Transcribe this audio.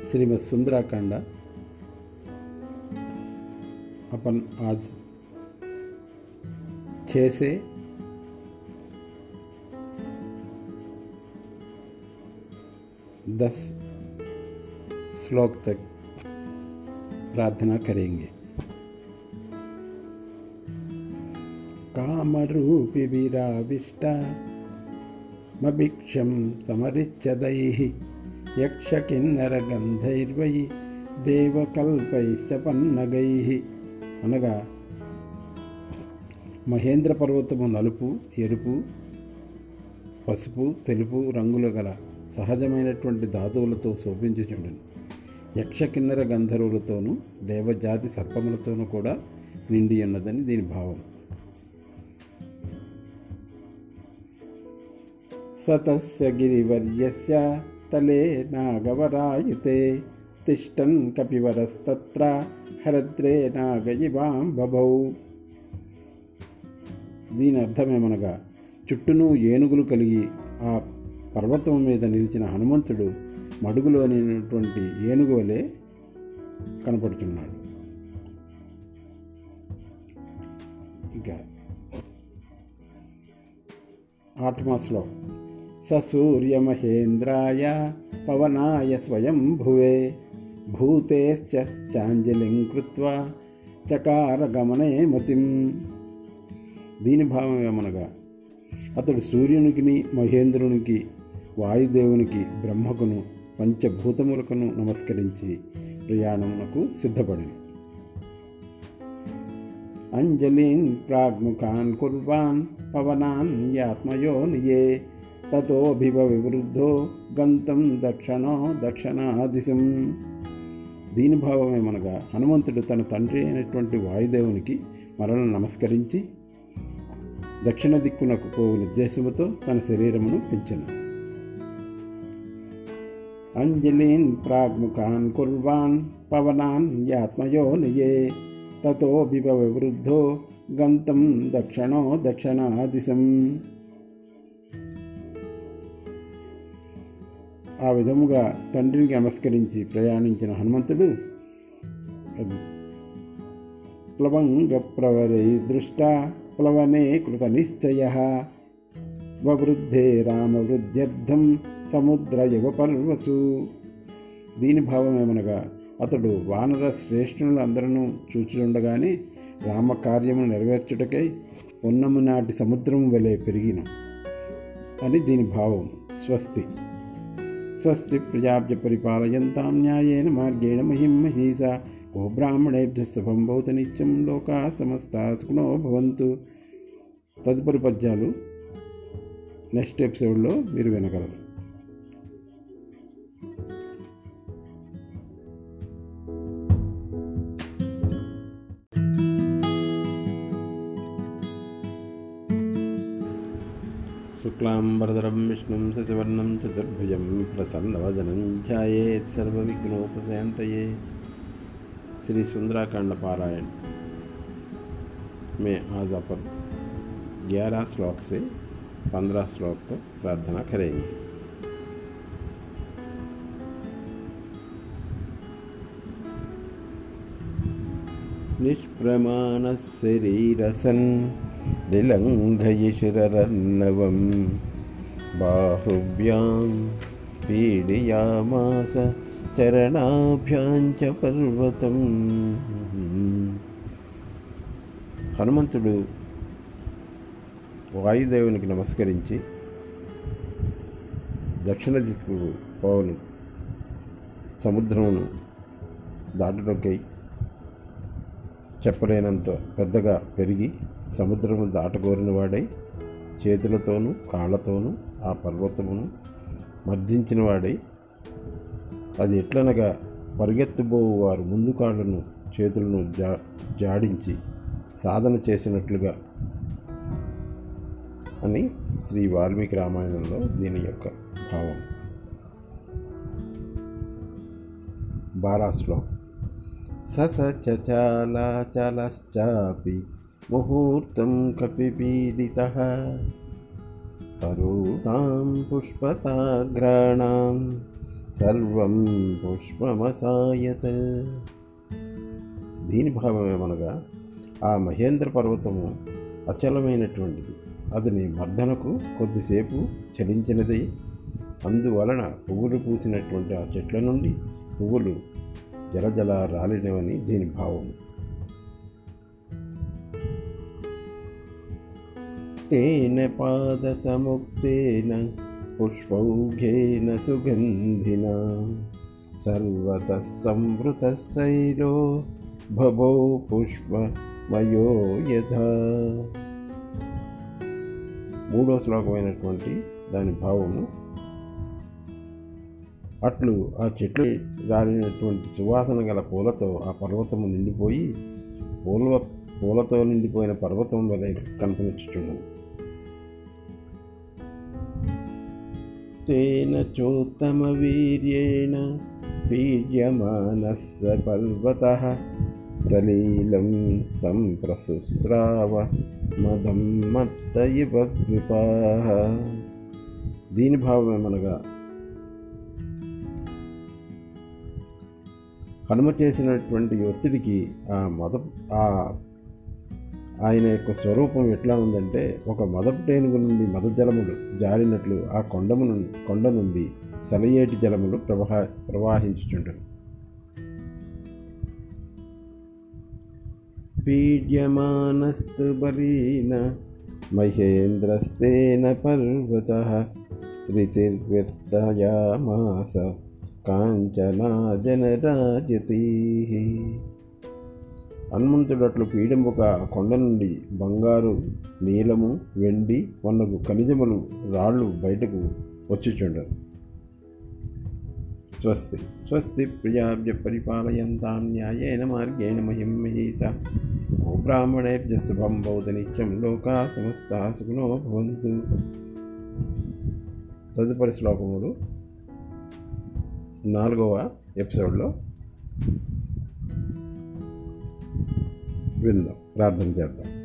श्रीमद सुंदराकांड अपन आज छः से दस श्लोक तक प्रार्थना करेंगे कामरूपि विराविष्टा मभिक्षं समरिच्यदैः యక్షకిన్నరగంధైర్వై దేవకల్పైశ్చ పన్నగైః అనగా మహేంద్ర పర్వతము నలుపు ఎరుపు పసుపు తెలుపు రంగులు గల సహజమైనటువంటి ధాతువులతో శోభించుచుండెను యక్ష కిన్నర గంధర్వులతోనూ దేవజాతి సర్పములతోనూ కూడా నిండి ఉన్నదని దీని భావం సతస్య గిరివర్యస్య తలే నాగవరాయుతే తిష్టన్ కపివరస్తత్ర హరద్రే నాగయివాం బభౌ దీని అర్థమేమనగా చుట్టూను ఏనుగులు కలిగి ఆ పర్వతం మీద నిలిచిన హనుమంతుడు మడుగులోనిటువంటి ఏనుగు వలె కనపడుతున్నాడు ఇంకా ఆత్మాస్లో సూర్యమహేంద్రాయ పవనాయ స్వయం భువే భూతేశ్చ చాంజలిం కృత్వా చకార గమనే మతిం దీని భావం ఏమనగా అతడు సూర్యునికి మహేంద్రునికి వాయుదేవునికి బ్రహ్మకును పంచభూతములకును నమస్కరించి ప్రయాణమునకు సిద్ధపడింది అంజలీన్ ప్రాగ్ముఖాన్ కుర్వాన్ పవనాన్ యాత్మయోనియే తతోభివ వివృద్ధో గంతం దక్షిణో దక్షిణాదిశం దీని భావమేమనగా హనుమంతుడు తన తండ్రి అయినటువంటి వాయుదేవునికి మరణ నమస్కరించి దక్షిణ దిక్కునకు పోవు ఉద్దేశముతో తన శరీరమును పెంచను అంజలీన్ ప్రాగ్ముఖాన్ కుర్వాన్ పవనాన్ యాత్మయోనియే తతోభివ వివృద్ధో గంతం దక్షిణో దక్షిణాదిశం ఆ విధముగా తండ్రికి నమస్కరించి ప్రయాణించిన హనుమంతుడు ప్లవంగ ప్రవరై దృష్ట ప్లవనే కృత నిశ్చయ వవృద్ధే రామవృద్ధ్యర్థం సముద్ర యువ పర్వసు దీని భావమేమనగా అతడు వానర శ్రేష్ఠులందరూ చూచుండగానే రామకార్యము నెరవేర్చుటకై పొన్నము నాటి సముద్రం వలె పెరిగిన అని దీని భావం స్వస్తి స్వస్తి ప్రజాభ్య పరిపాలయంతాం న్యాయేన మార్గేణ మహిం మహీస ఓ బ్రాహ్మణేభ్య శుభం భవత నిత్యం లోకా సమస్త సుఖనో భవంతు తదుపరి పద్యాలు నెక్స్ట్ ఎపిసోడ్లో మీరు వినగలరు శుక్లాంబరధరం విష్ణుం శశివర్ణం చతుర్భుజం ప్రసన్నవదనం ధ్యాయేత్ सर्वविघ्नोपशान्तये श्री सुंदराकांड पारायण में आज अपन 11 श्लोक से 15 श्लोक तक प्रार्थना करेंगे निष्प्रमाणशरीरसन् निलङ्घयिशिररन्नवं बाहुव्यां पीडयामास చరణాభ్యాంచ పర్వతం హనుమంతుడు వాయుదేవునికి నమస్కరించి దక్షిణ దిక్కు పోవను సముద్రమును దాటనొక్కై చెప్పలేనంత పెద్దగా పెరిగి సముద్రము దాటగోరిన వాడై చేతులతోనూ కాళ్ళతోనూ ఆ పర్వతమును మర్దించిన వాడై అది ఎట్లనగా పరిగెత్తుబోవు వారు ముందు కాళ్ళను చేతులను జా జాడించి సాధన చేసినట్లుగా అని శ్రీ వాల్మీకి రామాయణంలో దీని యొక్క భావం బారాస్లో ససచాలాచలశ్చాపి ముహూర్తం కపిపీడిత తరుణాం పుష్పతాగ్రాణాం సర్వం పుష్పమసాయత దీని భావమేమనగా ఆ మహేంద్ర పర్వతము అచలమైనటువంటిది అతని మర్దనకు కొద్దిసేపు చలించినది అందువలన పువ్వులు పూసినటువంటి ఆ చెట్ల నుండి పువ్వులు జలజల రాలినవని దీని భావం తేన పాద సముక్తేన పుష్పౌఘేన సుగంధిన సర్వత సంవృత శైలో భవో పుష్పమయో యథా మూడో శ్లోకమైనటువంటి దాని భావము అట్లు ఆ చెట్లు రాలినటువంటి సువాసన గల పూలతో ఆ పర్వతము నిండిపోయి పూల పూలతో నిండిపోయిన పర్వతం వలె కనిపించుచున్నది తేన చోత్తమ వీర్యేణ పీడ్యమానస్స పర్వత సలీలం సంప్రసుస్రావ మదం మత్త ఇవ ద్విపాః. దీని భావం ఏమనగా హనుమ చేసినటువంటి ఒత్తిడికి ఆ మద ఆ ఆయన యొక్క స్వరూపం ఎట్లా ఉందంటే ఒక మదపు టేనుగు నుండి మద జలములు జారినట్లు ఆ కొండము నుండి కొండ నుండి సెలయేటి జలములు ప్రవహ ప్రవాహించుచుండను పీడ్యమానస్తు బలీన మహేంద్రస్తేన పర్వత రితిర్వ్యర్థయామాస కాంచనాజనరాజతీ హనుమంతుడు అట్లు పీడింపుగా కొండ నుండి బంగారు నీలము వెండి వన్నగు ఖనిజములు రాళ్ళు బయటకు వచ్చుచుండరు స్వస్తి స్వస్తి ప్రియాభ్య పరిపాలయంతాం న్యాయేన మార్గేణ మహిం మహీస ఓ బ్రాహ్మణేభ్య శుభం భవతు నిత్యం లోకా సమస్త సుఖినో భవంతు తదుపరి శ్లోకములు నాలుగవ ఎపిసోడ్లో విందాం ప్రార్థన చేద్దాం